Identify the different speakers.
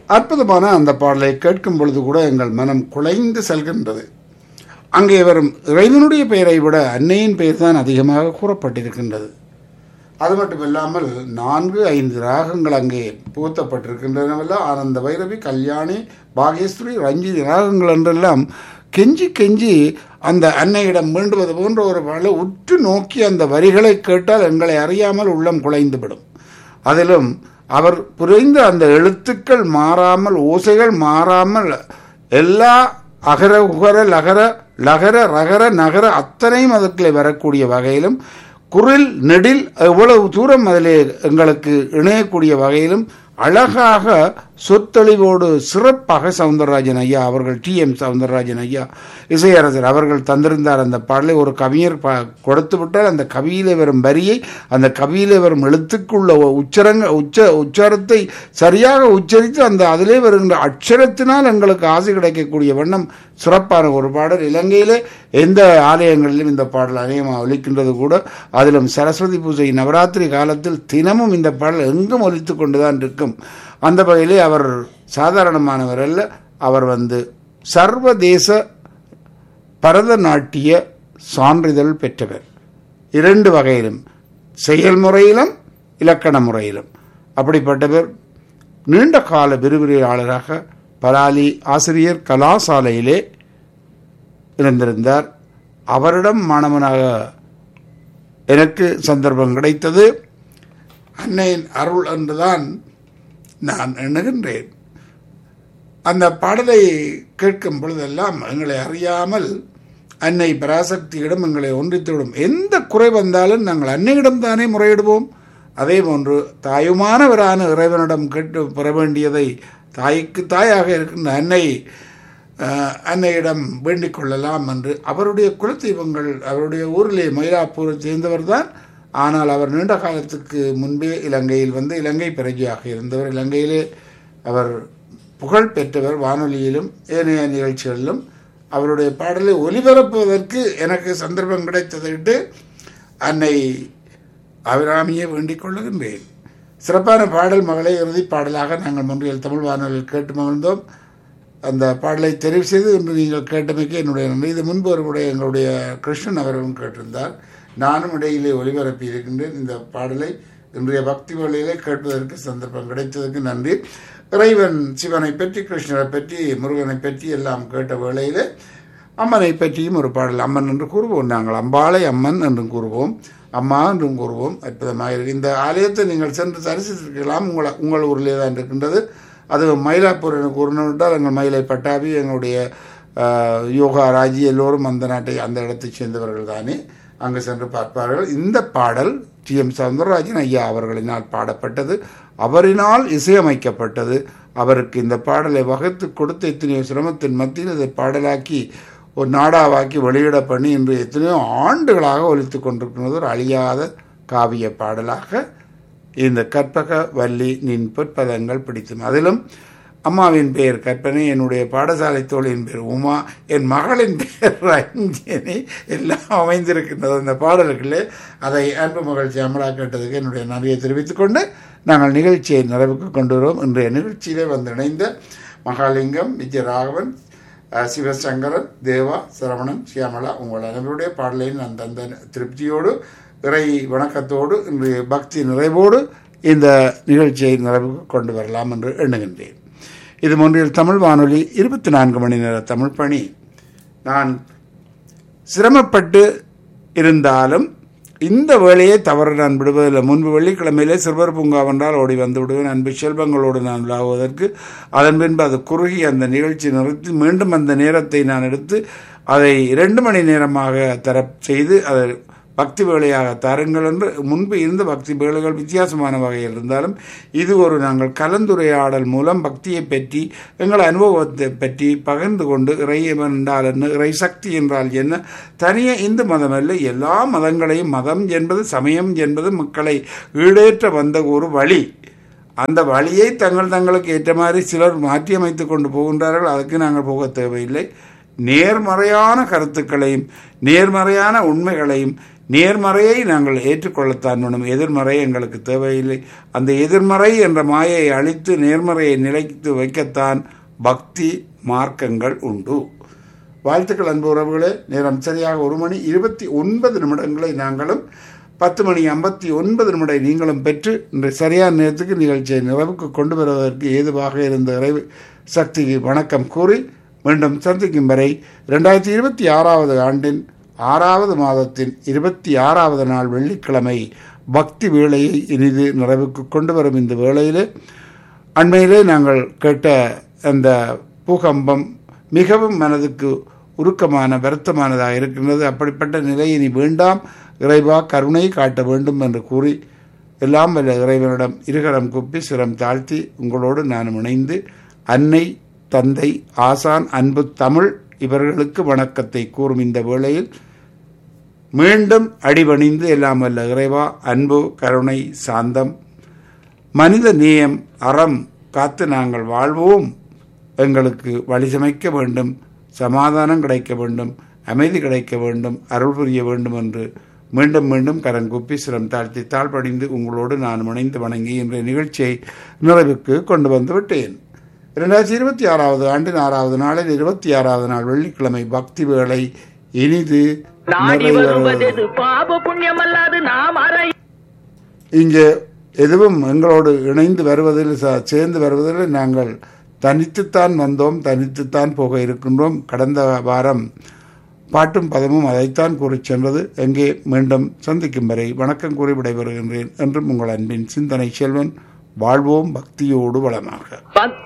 Speaker 1: அற்புதமான அந்த பாடலை கேட்கும் பொழுது கூட எங்கள் மனம் குலைந்து செல்கின்றது அங்கே வரும் இறைவனுடைய பெயரை விட அன்னையின் பெயர் தான் அதிகமாக கூறப்பட்டிருக்கின்றது அது மட்டும் இல்லாமல் நான்கு ஐந்து ராகங்கள் அங்கே புகுத்தப்பட்டிருக்கின்றனவல்ல ஆனந்த பைரவி கல்யாணி பாகேஸ்வரி ரஞ்சினி ராகங்கள் என்றெல்லாம் கெஞ்சி கெஞ்சி அந்த அன்னையிடம் மீண்டுவது போன்ற ஒரு வள உற்று நோக்கி அந்த வரிகளை கேட்டால் எங்களை அறியாமல் உள்ளம் குலைந்துவிடும் அதிலும் அவர் புரிந்த அந்த எழுத்துக்கள் மாறாமல் ஓசைகள் மாறாமல் எல்லா அகர உகர லகர லகர ரகர நகர அத்தனையும் அதற்குள்ளே வரக்கூடிய வகையிலும் குரில் நெடில் எவ்வளவு தூரம் அதிலே எங்களுக்கு இணையக்கூடிய வகையிலும் அழகாக சொத்தொழிவோடு சிறப்பாக சவுந்தரராஜன் ஐயா அவர்கள் டி எம் சவுந்தரராஜன் ஐயா இசையரசர் அவர்கள் தந்திருந்தார் அந்த பாடலை ஒரு கவிஞர் ப கொடுத்து விட்டால் அந்த கவியிலே வரும் வரியை அந்த கவியிலே வரும் எழுத்துக்குள்ள உச்சரங்க உச்ச உச்சாரத்தை சரியாக உச்சரித்து அந்த அதிலே வருகின்ற அட்சரத்தினால் எங்களுக்கு ஆசை கிடைக்கக்கூடிய வண்ணம் சிறப்பான ஒரு பாடல் இலங்கையிலே எந்த ஆலயங்களிலும் இந்த பாடல் அநேகமாக ஒலிக்கின்றது கூட அதிலும் சரஸ்வதி பூஜை நவராத்திரி காலத்தில் தினமும் இந்த பாடல் எங்கும் ஒலித்து கொண்டுதான் இருக்கும் அந்த வகையிலே அவர் சாதாரணமானவர் அல்ல அவர் வந்து சர்வதேச பரதநாட்டிய சான்றிதழ் பெற்றவர் இரண்டு வகையிலும் செயல்முறையிலும் இலக்கண முறையிலும் அப்படிப்பட்டவர் நீண்ட கால விரிவுரையாளராக பலாலி ஆசிரியர் கலாசாலையிலே இருந்திருந்தார் அவரிடம் மாணவனாக எனக்கு சந்தர்ப்பம் கிடைத்தது அன்னையின் அருள் என்றுதான் நான் எண்ணுகின்றேன் அந்த பாடலை கேட்கும் பொழுதெல்லாம் எங்களை அறியாமல் அன்னை பராசக்தியிடம் எங்களை ஒன்றித்துவிடும் எந்த குறை வந்தாலும் நாங்கள் அன்னையிடம் தானே முறையிடுவோம் அதே போன்று தாயுமானவரான இறைவனிடம் கேட்டு பெற வேண்டியதை தாய்க்கு தாயாக இருக்கின்ற அன்னை அன்னையிடம் வேண்டிக் கொள்ளலாம் என்று அவருடைய குலதெய்வங்கள் அவருடைய ஊரிலே மயிலாப்பூரை சேர்ந்தவர் தான் ஆனால் அவர் நீண்ட காலத்துக்கு முன்பே இலங்கையில் வந்து இலங்கை பிரஜையாக இருந்தவர் இலங்கையிலே அவர் புகழ் பெற்றவர் வானொலியிலும் ஏனைய நிகழ்ச்சிகளிலும் அவருடைய பாடலை ஒலிபரப்புவதற்கு எனக்கு சந்தர்ப்பம் கிடைத்ததைட்டு அன்னை அபிராமியை வேண்டிக் கொள்ளுகின்றேன் சிறப்பான பாடல் மகளை இறுதி பாடலாக நாங்கள் முன்றியல் தமிழ் வானொலியில் கேட்டு மகிழ்ந்தோம் அந்த பாடலை தெரிவு செய்து இன்று நீங்கள் கேட்டமைக்கு என்னுடைய நன்றி இது முன்பு அவர்களுடைய எங்களுடைய கிருஷ்ணன் அவர்களும் கேட்டிருந்தார் நானும் இடையிலே ஒளிபரப்பி இருக்கின்றேன் இந்த பாடலை இன்றைய பக்தி வழியிலே கேட்பதற்கு சந்தர்ப்பம் கிடைத்ததற்கு நன்றி இறைவன் சிவனை பற்றி கிருஷ்ணரை பற்றி முருகனை பற்றி எல்லாம் கேட்ட வேளையிலே அம்மனை பற்றியும் ஒரு பாடல் அம்மன் என்று கூறுவோம் நாங்கள் அம்பாளை அம்மன் என்றும் கூறுவோம் அம்மா என்றும் கூறுவோம் அற்புதமாக இருக்கு இந்த ஆலயத்தை நீங்கள் சென்று தரிசித்திருக்கலாம் உங்களை உங்கள் ஊரிலே தான் இருக்கின்றது அது மயிலாப்பூர் என கூறணுன்றால் எங்கள் மயிலை பட்டாபி எங்களுடைய யோகா ராஜி எல்லோரும் அந்த நாட்டை அந்த இடத்தை சேர்ந்தவர்கள் தானே அங்கு சென்று பார்ப்பார்கள் இந்த பாடல் டி எம் சவுந்தரராஜன் ஐயா அவர்களினால் பாடப்பட்டது அவரினால் இசையமைக்கப்பட்டது அவருக்கு இந்த பாடலை வகுத்து கொடுத்த எத்தனையோ சிரமத்தின் மத்தியில் இதை பாடலாக்கி ஒரு நாடாவாக்கி வெளியிட பண்ணி இன்று எத்தனையோ ஆண்டுகளாக ஒலித்து கொண்டிருக்கிறது ஒரு அழியாத காவிய பாடலாக இந்த கற்பக வள்ளி நின் பொற்பதங்கள் பிடித்தும் அதிலும் அம்மாவின் பெயர் கற்பனை என்னுடைய பாடசாலை தோழியின் பேர் உமா என் மகளின் பெயர் ரஞ்சனி எல்லாம் அமைந்திருக்கின்றது அந்த பாடல்களே அதை அன்பு மகிழ்ச்சி அமலா கேட்டதுக்கு என்னுடைய நன்றியை தெரிவித்துக் கொண்டு நாங்கள் நிகழ்ச்சியை நிறைவுக்கு கொண்டு வருவோம் இன்றைய நிகழ்ச்சியிலே வந்து இணைந்த மகாலிங்கம் விஜயராகவன் சிவசங்கரன் தேவா சரவணன் சியாமலா உங்கள் அனைவருடைய பாடலையும் நான் தந்த திருப்தியோடு இறை வணக்கத்தோடு இன்றைய பக்தி நிறைவோடு இந்த நிகழ்ச்சியை நிறைவுக்கு கொண்டு வரலாம் என்று எண்ணுகின்றேன் இது ஒன்றில் தமிழ் வானொலி இருபத்தி நான்கு மணி நேர தமிழ் பணி நான் சிரமப்பட்டு இருந்தாலும் இந்த வேலையை தவறு நான் விடுவதில்லை முன்பு வெள்ளிக்கிழமையிலே சிறுவர் பூங்கா வென்றால் ஓடி வந்து விடுவேன் அன்பு செல்வங்களோடு நான் விளாகுவதற்கு அதன் பின்பு அது குறுகி அந்த நிகழ்ச்சி நிறுத்தி மீண்டும் அந்த நேரத்தை நான் எடுத்து அதை இரண்டு மணி நேரமாக தர செய்து அதை பக்தி வேலையாக தாருங்கள் என்று முன்பு இருந்த பக்தி வேலைகள் வித்தியாசமான வகையில் இருந்தாலும் இது ஒரு நாங்கள் கலந்துரையாடல் மூலம் பக்தியை பற்றி எங்கள் அனுபவத்தை பற்றி பகிர்ந்து கொண்டு இறை என்றால் என்ன இறை சக்தி என்றால் என்ன தனியே இந்து மதம் அல்ல எல்லா மதங்களையும் மதம் என்பது சமயம் என்பது மக்களை ஈடேற்ற வந்த ஒரு வழி அந்த வழியை தங்கள் தங்களுக்கு ஏற்ற மாதிரி சிலர் மாற்றியமைத்து கொண்டு போகின்றார்கள் அதுக்கு நாங்கள் போக தேவையில்லை நேர்மறையான கருத்துக்களையும் நேர்மறையான உண்மைகளையும் நேர்மறையை நாங்கள் ஏற்றுக்கொள்ளத்தான் வேணும் எதிர்மறை எங்களுக்கு தேவையில்லை அந்த எதிர்மறை என்ற மாயை அழித்து நேர்மறையை நிலைத்து வைக்கத்தான் பக்தி மார்க்கங்கள் உண்டு வாழ்த்துக்கள் அன்பு உறவுகளே நேரம் சரியாக ஒரு மணி இருபத்தி ஒன்பது நிமிடங்களை நாங்களும் பத்து மணி ஐம்பத்தி ஒன்பது நிமிடம் நீங்களும் பெற்று இன்று சரியான நேரத்துக்கு நிகழ்ச்சியை நிறைவுக்கு கொண்டு வருவதற்கு ஏதுவாக இருந்த இறைவு சக்திக்கு வணக்கம் கூறி மீண்டும் சந்திக்கும் வரை ரெண்டாயிரத்தி இருபத்தி ஆறாவது ஆண்டின் ஆறாவது மாதத்தின் இருபத்தி ஆறாவது நாள் வெள்ளிக்கிழமை பக்தி வேளையை இனிது நிறைவுக்கு கொண்டு வரும் இந்த வேளையிலே அண்மையிலே நாங்கள் கேட்ட அந்த பூகம்பம் மிகவும் மனதுக்கு உருக்கமான வருத்தமானதாக இருக்கின்றது அப்படிப்பட்ட நிலை இனி வேண்டாம் இறைவா கருணை காட்ட வேண்டும் என்று கூறி எல்லாம் வல்ல இறைவனிடம் இருகரம் குப்பி சிரம் தாழ்த்தி உங்களோடு நான் இணைந்து அன்னை தந்தை ஆசான் அன்பு தமிழ் இவர்களுக்கு வணக்கத்தை கூறும் இந்த வேளையில் மீண்டும் அடிபணிந்து எல்லாம் வல்ல இறைவா அன்பு கருணை சாந்தம் மனித நேயம் அறம் காத்து நாங்கள் வாழ்வோம் எங்களுக்கு வழி சமைக்க வேண்டும் சமாதானம் கிடைக்க வேண்டும் அமைதி கிடைக்க வேண்டும் அருள் புரிய வேண்டும் என்று மீண்டும் மீண்டும் கரங்குப்பி சிரம் தாழ்த்தி தாழ்படிந்து உங்களோடு நான் இணைந்து வணங்கி இன்றைய நிகழ்ச்சியை நிறைவுக்கு கொண்டு வந்து விட்டேன் இரண்டாயிரத்தி இருபத்தி ஆறாவது ஆண்டின் ஆறாவது நாளில் இருபத்தி ஆறாவது நாள் வெள்ளிக்கிழமை பக்தி வேளை இனிது
Speaker 2: நாடி
Speaker 1: நிறைவேறுகிறது
Speaker 2: வருவதெது பாப புண்ணியம் அல்லாது நாம் அறை
Speaker 1: இங்கே எதுவும் எங்களோடு இணைந்து வருவதில் ச- சேர்ந்து வருவதில் நாங்கள் தனித்துத்தான் வந்தோம் தனித்துத்தான் போக இருக்கின்றோம் கடந்த வாரம் பாட்டும் பதமும் அதைத்தான் கூறிச் சென்றது எங்கே மீண்டும் சந்திக்கும் வரை வணக்கம் கூறி விடைபெறுகின்றேன் என்றும் உங்கள் அன்பின் சிந்தனை செல்வன் வாழ்வோம் பக்தியோடு வளமாக
Speaker 2: பக்தி